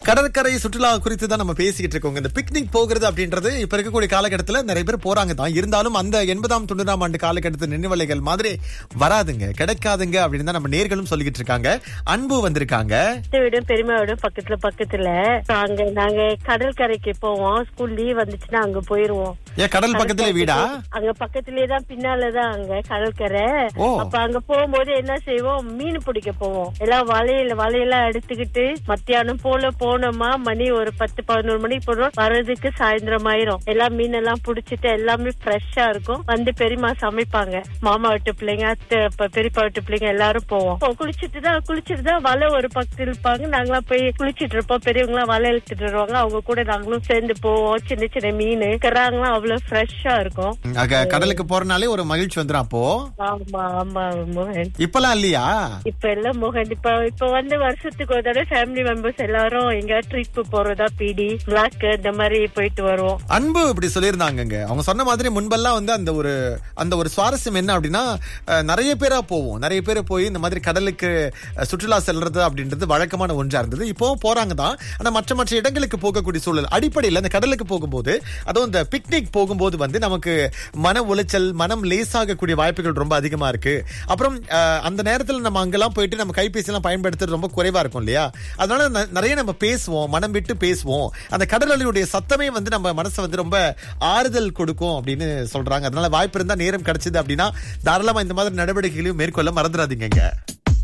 கடற்கரை சுற்றுலா குறித்து தான் நம்ம பேசிக்கிட்டு இருக்கோம் இந்த பிக்னிக் போகிறது அப்படின்றது இப்ப இருக்கக்கூடிய காலகட்டத்துல நிறைய பேர் போறாங்க தான் இருந்தாலும் அந்த எண்பதாம் தொண்ணூறாம் ஆண்டு காலகட்டத்து நினைவலைகள் மாதிரி வராதுங்க கிடைக்காதுங்க அப்படின்னு தான் நம்ம நேர்களும் சொல்லிக்கிட்டு இருக்காங்க அன்பு வந்திருக்காங்க அத்தை வீடும் பெரியம்மா வீடும் பக்கத்துல பக்கத்துல அங்க நாங்க கடற்கரைக்கு போவோம் ஸ்கூல் லீவ் வந்துச்சுன்னா அங்க போயிருவோம் ஏன் கடல் பக்கத்துல வீடா அங்க பக்கத்திலே தான் பின்னாலதான் அங்க கடற்கரை ஓ. அப்ப அங்க போகும்போது என்ன செய்வோம் மீன் பிடிக்க போவோம் எல்லாம் வலையில வலையெல்லாம் எடுத்துக்கிட்டு மத்தியானம் போல போனோமா மணி ஒரு பத்து பதினோரு மணிக்கு போனோம் வர்றதுக்கு சாயந்தரம் ஆயிரும் எல்லாம் மீன் எல்லாம் புடிச்சிட்டு எல்லாமே ஃப்ரெஷ்ஷா இருக்கும் வந்து பெரியம்மா சமைப்பாங்க மாமா வீட்டு பிள்ளைங்க அத்தை ப- பெரியப்பா வீட்டு பிள்ளைங்க எல்லாரும் போவோம் இப்போ குளிச்சிட்டு தான் குளிச்சிட்டு தான் வலை ஒரு பக்கத்துல இருப்பாங்க நாங்களாம் போய் குளிச்சிட்டு இருப்போம் பெரியவங்க எல்லாம் வலை இழுத்துட்டு வருவாங்க அவங்க கூட நாங்களும் சேர்ந்து போவோம் சின்ன சின்ன மீன் கறாங்களாம் அவ்வளவு ஃப்ரெஷ்ஷா இருக்கும் அங்க கடலுக்கு போறனாலே ஒரு மகிழ்ச்சி வந்துடும் அப்போ ஆமா ஆமா மோகன் இப்பெல்லாம் இல்லையா இப்ப எல்லாம் மோகன் இப்ப இப்ப வந்து வருஷத்துக்கு ஒரு தடவை ஃபேமிலி மெம்பர்ஸ் எல்லாரும் எங்க ட்ரிப் போறதா பிடி பிளாக் இந்த மாதிரி போயிட்டு வருவோம் அன்பு இப்படி சொல்லியிருந்தாங்கங்க அவங்க சொன்ன மாதிரி முன்பெல்லாம் வந்து அந்த ஒரு அந்த ஒரு சுவாரஸ்யம் என்ன அப்படின்னா அஹ், நிறைய பேரா போவோம் நிறைய பேர் போய் இந்த மாதிரி கடலுக்கு அஹ், சுற்றுலா செல்றது அப்படின்றது வழக்கமான ஒன்றா இருந்தது இப்போ போறாங்க தான் ஆனா மற்ற மற்ற இடங்களுக்கு போகக்கூடிய சூழல் அடிப்படையில் அந்த கடலுக்கு போகும்போது அதுவும் இந்த பிக்னிக் போகும்போது வந்து நமக்கு மன உளைச்சல் மனம் லேசாகக்கூடிய வாய்ப்புகள் ரொம்ப அதிகமா இருக்கு அப்புறம் அஹ், அந்த நேரத்தில் நம்ம அங்கெல்லாம் போயிட்டு நம்ம கைபேசி எல்லாம் பயன்படுத்துறது ரொம்ப குறைவா இருக்கும் இல்லையா அதனால ந- நிறைய நம்ம பேசுவோம் மனம் விட்டு பேசுவோம் அந்த கடல் அலையுடைய சத்தமே வந்து நம்ம மனசை வந்து ரொம்ப ஆறுதல் கொடுக்கும் அப்படின்னு சொல்றாங்க அதனால வாய்ப்பு இருந்தா நேரம் கிடைச்சது அப்படின்னா தாராளமா இந்த மாதிரி நடவடிக்கைகளையும் மேற்கொள்ள மறந்துடாதீங்க